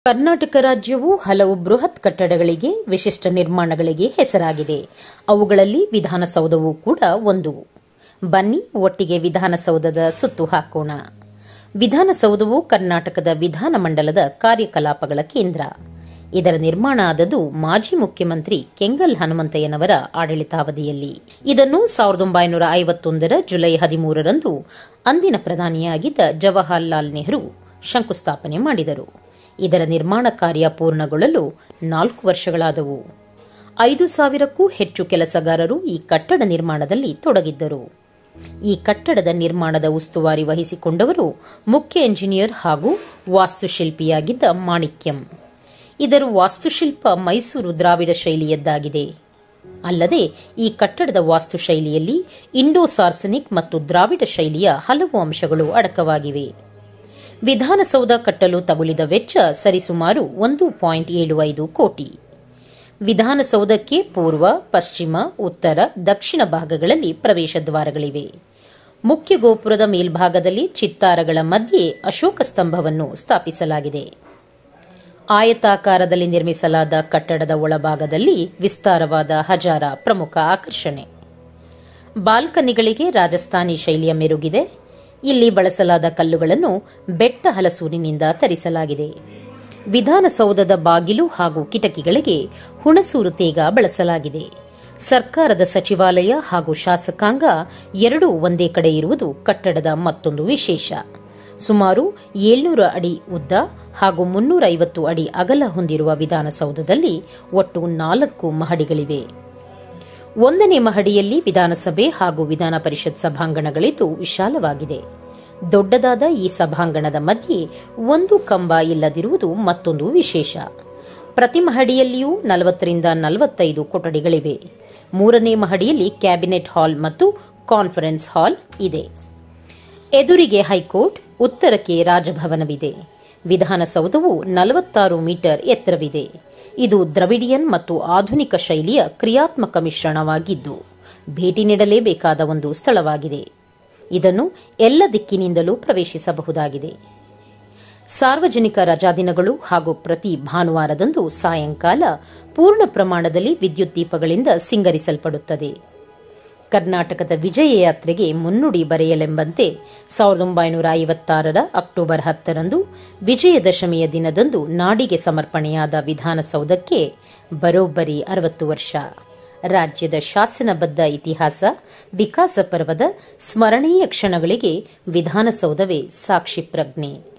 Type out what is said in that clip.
ಕರ್ನಾಟಕ ರಾಜ್ಯವು ಹಲವು ಬೃಹತ್ ಕಟ್ಟಡಗಳಿಗೆ ವಿಶಿಷ್ಟ ನಿರ್ಮಾಣಗಳಿಗೆ ಹೆಸರಾಗಿದೆ ಅವುಗಳಲ್ಲಿ ವಿಧಾನಸೌಧವೂ ಕೂಡ ಒಂದು ಬನ್ನಿ ಒಟ್ಟಿಗೆ ವಿಧಾನಸೌಧದ ಸುತ್ತು ಹಾಕೋಣ ವಿಧಾನಸೌಧವು ಕರ್ನಾಟಕದ ವಿಧಾನಮಂಡಲದ ಕಾರ್ಯಕಲಾಪಗಳ ಕೇಂದ್ರ ಇದರ ನಿರ್ಮಾಣ ಆದದ್ದು ಮಾಜಿ ಮುಖ್ಯಮಂತ್ರಿ ಕೆಂಗಲ್ ಹನುಮಂತಯ್ಯನವರ ಆಡಳಿತಾವಧಿಯಲ್ಲಿ ಇದನ್ನು ಸಾವಿರದ ಒಂಬೈನೂರ ಐವತ್ತೊಂದರ ಜುಲೈ ಹದಿಮೂರರಂದು ಅಂದಿನ ಪ್ರಧಾನಿಯಾಗಿದ್ದ ಜವಾಹರ್ಲಾಲ್ ನೆಹರು ಶಂಕುಸ್ಥಾಪನೆ ಮಾಡಿದರು ಇದರ ನಿರ್ಮಾಣ ಕಾರ್ಯ ಪೂರ್ಣಗೊಳ್ಳಲು ನಾಲ್ಕು ವರ್ಷಗಳಾದವು ಐದು ಸಾವಿರಕ್ಕೂ ಹೆಚ್ಚು ಕೆಲಸಗಾರರು ಈ ಕಟ್ಟಡ ನಿರ್ಮಾಣದಲ್ಲಿ ತೊಡಗಿದ್ದರು ಈ ಕಟ್ಟಡದ ನಿರ್ಮಾಣದ ಉಸ್ತುವಾರಿ ವಹಿಸಿಕೊಂಡವರು ಮುಖ್ಯ ಎಂಜಿನಿಯರ್ ಹಾಗೂ ವಾಸ್ತುಶಿಲ್ಪಿಯಾಗಿದ್ದ ಮಾಣಿಕ್ಯಂ ಇದರ ವಾಸ್ತುಶಿಲ್ಪ ಮೈಸೂರು ದ್ರಾವಿಡ ಶೈಲಿಯದ್ದಾಗಿದೆ ಅಲ್ಲದೆ ಈ ಕಟ್ಟಡದ ವಾಸ್ತುಶೈಲಿಯಲ್ಲಿ ಇಂಡೋ ಸಾರ್ಸನಿಕ್ ಮತ್ತು ದ್ರಾವಿಡ ಶೈಲಿಯ ಹಲವು ಅಂಶಗಳು ಅಡಕವಾಗಿವೆ ವಿಧಾನಸೌಧ ಕಟ್ಟಲು ತಗುಲಿದ ವೆಚ್ಚ ಸರಿಸುಮಾರು ಒಂದು ಪಾಯಿಂಟ್ ಏಳು ಐದು ಕೋಟಿ ವಿಧಾನಸೌಧಕ್ಕೆ ಪೂರ್ವ ಪಶ್ಚಿಮ ಉತ್ತರ ದಕ್ಷಿಣ ಭಾಗಗಳಲ್ಲಿ ಪ್ರವೇಶ ದ್ವಾರಗಳಿವೆ ಮುಖ್ಯ ಗೋಪುರದ ಮೇಲ್ಭಾಗದಲ್ಲಿ ಚಿತ್ತಾರಗಳ ಮಧ್ಯೆ ಅಶೋಕ ಸ್ತಂಭವನ್ನು ಸ್ಥಾಪಿಸಲಾಗಿದೆ ಆಯತಾಕಾರದಲ್ಲಿ ನಿರ್ಮಿಸಲಾದ ಕಟ್ಟಡದ ಒಳಭಾಗದಲ್ಲಿ ವಿಸ್ತಾರವಾದ ಹಜಾರ ಪ್ರಮುಖ ಆಕರ್ಷಣೆ ಬಾಲ್ಕನಿಗಳಿಗೆ ರಾಜಸ್ಥಾನಿ ಶೈಲಿಯ ಮೆರುಗಿದೆ ಇಲ್ಲಿ ಬಳಸಲಾದ ಕಲ್ಲುಗಳನ್ನು ಬೆಟ್ಟ ಹಲಸೂರಿನಿಂದ ತರಿಸಲಾಗಿದೆ ವಿಧಾನಸೌಧದ ಬಾಗಿಲು ಹಾಗೂ ಕಿಟಕಿಗಳಿಗೆ ಹುಣಸೂರು ತೇಗ ಬಳಸಲಾಗಿದೆ ಸರ್ಕಾರದ ಸಚಿವಾಲಯ ಹಾಗೂ ಶಾಸಕಾಂಗ ಎರಡೂ ಒಂದೇ ಕಡೆ ಇರುವುದು ಕಟ್ಟಡದ ಮತ್ತೊಂದು ವಿಶೇಷ ಸುಮಾರು ಏಳ್ನೂರು ಅಡಿ ಉದ್ದ ಹಾಗೂ ಮುನ್ನೂರ ಐವತ್ತು ಅಡಿ ಅಗಲ ಹೊಂದಿರುವ ವಿಧಾನಸೌಧದಲ್ಲಿ ಒಟ್ಟು ನಾಲ್ಕು ಮಹಡಿಗಳಿವೆ ಒಂದನೇ ಮಹಡಿಯಲ್ಲಿ ವಿಧಾನಸಭೆ ಹಾಗೂ ವಿಧಾನ ಪರಿಷತ್ ಸಭಾಂಗಣಗಳಿದ್ದು ವಿಶಾಲವಾಗಿದೆ ದೊಡ್ಡದಾದ ಈ ಸಭಾಂಗಣದ ಮಧ್ಯೆ ಒಂದು ಕಂಬ ಇಲ್ಲದಿರುವುದು ಮತ್ತೊಂದು ವಿಶೇಷ ಪ್ರತಿ ಮಹಡಿಯಲ್ಲಿಯೂ ನಲವತ್ತರಿಂದ ನಲವತ್ತೈದು ಕೊಠಡಿಗಳಿವೆ ಮೂರನೇ ಮಹಡಿಯಲ್ಲಿ ಕ್ಯಾಬಿನೆಟ್ ಹಾಲ್ ಮತ್ತು ಕಾನ್ಫರೆನ್ಸ್ ಹಾಲ್ ಇದೆ ಎದುರಿಗೆ ಹೈಕೋರ್ಟ್ ಉತ್ತರಕ್ಕೆ ರಾಜಭವನವಿದೆ ವಿಧಾನಸೌಧವು ನಲವತ್ತಾರು ಮೀಟರ್ ಎತ್ತರವಿದೆ ಇದು ದ್ರವಿಡಿಯನ್ ಮತ್ತು ಆಧುನಿಕ ಶೈಲಿಯ ಕ್ರಿಯಾತ್ಮಕ ಮಿಶ್ರಣವಾಗಿದ್ದು ಭೇಟಿ ನೀಡಲೇಬೇಕಾದ ಒಂದು ಸ್ಥಳವಾಗಿದೆ ಇದನ್ನು ಎಲ್ಲ ದಿಕ್ಕಿನಿಂದಲೂ ಪ್ರವೇಶಿಸಬಹುದಾಗಿದೆ ಸಾರ್ವಜನಿಕ ರಜಾದಿನಗಳು ಹಾಗೂ ಪ್ರತಿ ಭಾನುವಾರದಂದು ಸಾಯಂಕಾಲ ಪೂರ್ಣ ಪ್ರಮಾಣದಲ್ಲಿ ವಿದ್ಯುತ್ ದೀಪಗಳಿಂದ ಸಿಂಗರಿಸಲ್ಪಡುತ್ತದೆ ಕರ್ನಾಟಕದ ವಿಜಯ ಯಾತ್ರೆಗೆ ಮುನ್ನುಡಿ ಬರೆಯಲೆಂಬಂತೆ ಸಾವಿರದ ಒಂಬೈನೂರ ಐವತ್ತಾರರ ಅಕ್ಟೋಬರ್ ಹತ್ತರಂದು ವಿಜಯದಶಮಿಯ ದಿನದಂದು ನಾಡಿಗೆ ಸಮರ್ಪಣೆಯಾದ ವಿಧಾನಸೌಧಕ್ಕೆ ಬರೋಬ್ಬರಿ ಅರವತ್ತು ವರ್ಷ ರಾಜ್ಯದ ಶಾಸನಬದ್ಧ ಇತಿಹಾಸ ವಿಕಾಸ ಪರ್ವದ ಸ್ಮರಣೀಯ ಕ್ಷಣಗಳಿಗೆ ವಿಧಾನಸೌಧವೇ ಸಾಕ್ಷಿ ಪ್ರಜ್ಞೆ